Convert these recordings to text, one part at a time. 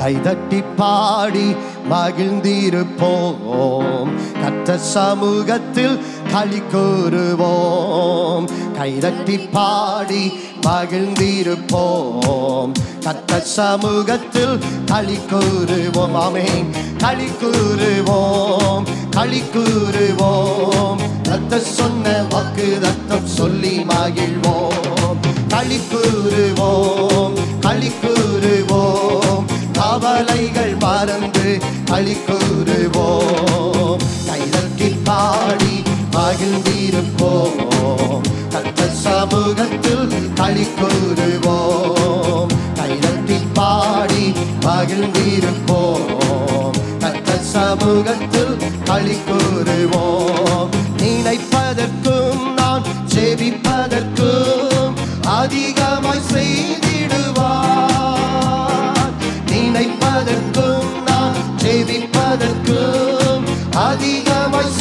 கைதட்டி பாடி மகிழ்ந்திருப்போம் கத்த சமூகத்தில் களி கூறுவோம் கைதட்டி பாடி மகிழ்ந்திருப்போம் கத்த சமூகத்தில் களி கூறுவோம் ஆமென் களி கூறுவோம் களி கூறுவோம் ரத்த சொன்ன வாக்கு ரத்தம் சொல்லி மகிழ்வோம் களி கூறுவோம் களி கூறுவோம் கவலைகள் மறந்து களி கூறுவோம் கைதட்டி பாடி மகிழ்ந்திருப்போம் கத்த சமூகத்தில் களி கூறுவோம் கைதட்டி பாடி மகிழ்ந்திருப்போம் கத்த சமூகத்தில் களி கூறுவோம் நினைப்பதற்கும் நான் செவிப்பதற்கும் அதிகமாய் செய்திடுவார் நினைப்பதற்கும் நான் செவிப்பதற்கும் அதிகமாய்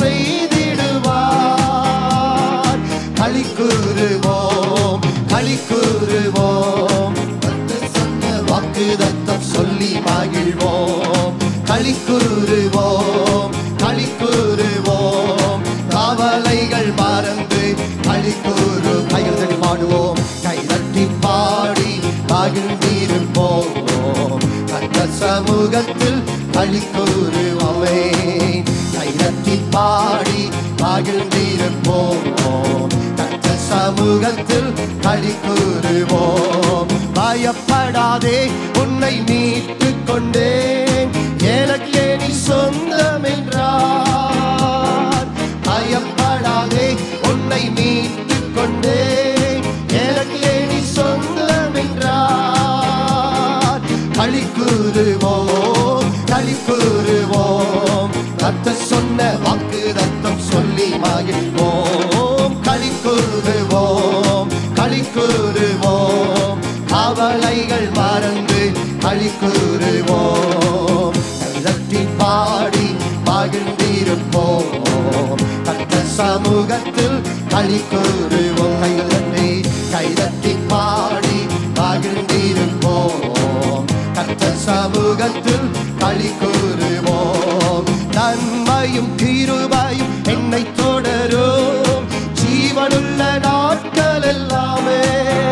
செய்திடுவார் களி கூறுவோம் களி கூறுவோம் வந்து சொன்ன வாக்கு தத்தம் சொல்லி மகிழ்வோம் களி கூறுவோம் களி கூறுவோம் காவலைகள் மறந்து களி கூறு கைகள் தட்டி பாடுவோம் கை தட்டி பாடி மகிழ்ந்திருப்போம் கத்த சமூகத்தில் களி கூறுவோமே கை தட்டி பாடி மகிழ்ந்திருப்போம் கத்த சமூகத்தில் களி கூறுவோம் பயப்படாதே உன்னை மீட்டுக் கொண்டேன் எனக்கே நீ சொந்தம் என்றார் பயப்படாதே உன்னை மீட்டுக் கொண்டேன் எனக்கே நீ சொந்தம் என்றார் களி கூறுவோம் களி கூறுவோம் ரத்த சொன்ன வாக்கு ரத்தம் சொல்லி மகிழ்வோம் களி கூறுவோம் களி கூறுவோம் கவலைகள் மறந்து களி கூறுவோம் கைதட்டி பாடி மகிழ்ந்திருப்போம் கத்த சமூகத்தில் களி கூறுவோம் கைகள் தட்டி கைதட்டி பாடி மகிழ்ந்திருப்போம் கத்த சமூகத்தில் களி கூறுவோம் நன்மையும் கிருபையும் என்னை தொடரும் ஜீவனுள்ள நாட்கள் எல்லாமே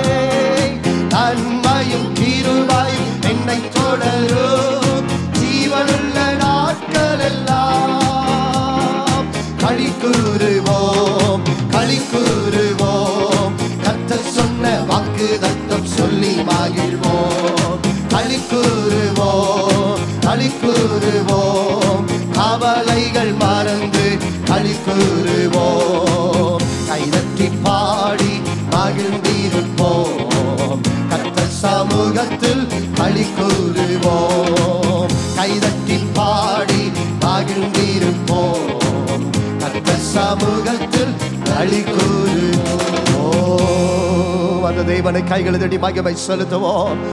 நன்மையும் கிருபையும் என்னை தொடரும் ஜீவனுள்ள நாட்கள் எல்லாம் களி கூறுவோம் களி கூறுவோம் கத்த சொன்ன வாக்கு தத்தம் சொல்லி மகிழ்வோம் களி கூறுவோம் களி கூறுவோம் கவலைகள் மறந்து களி கூறுவோம் கைதட்டி பாடி மகிழ்ந்திருப்போம் கத்த சமூகத்தில் களி கூறுவோம் கைதட்டி பாடி மகிழ்ந்திருப்போம் கத்த சமூகத்தில் களி கூறுவோம் அந்த தேவனை கைகளை தட்டி மகிமை செலுத்துவோம்